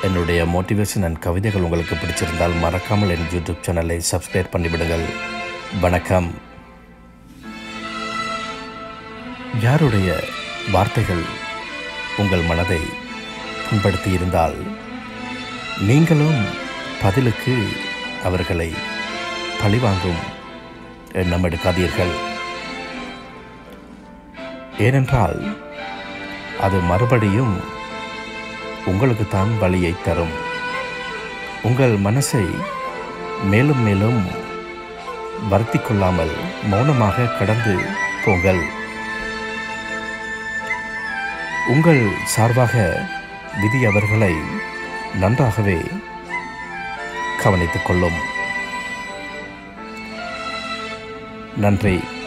என்னுடைய motivation and கவிதைகள் உங்களுக்கு பிடிச்சிருந்தால் மறக்காமல் என் யூடியூப் சேனலை சப்ஸ்கிரைப் பண்ணிவிடுங்கள் வணக்கம் யாருடைய வார்த்தைகள் உங்கள் மனதை புண்படுத்தி இருந்தால் நீங்களும் பதிலுக்கு அவர்களை பழிவாங்கும் எண்ணம் எடுக்காதீர்கள் ஏனென்றால் அது மறுபடியும் உங்களுக்கு தான் வழியை தரும் உங்கள் மனசை மேலும் மேலும் வருத்தி கொள்ளாமல் மௌனமாக கடந்து போங்கள் உங்கள் சார்பாக விதி அவர்களை நன்றாகவே கவனித்துக் கொள்ளும் நன்றி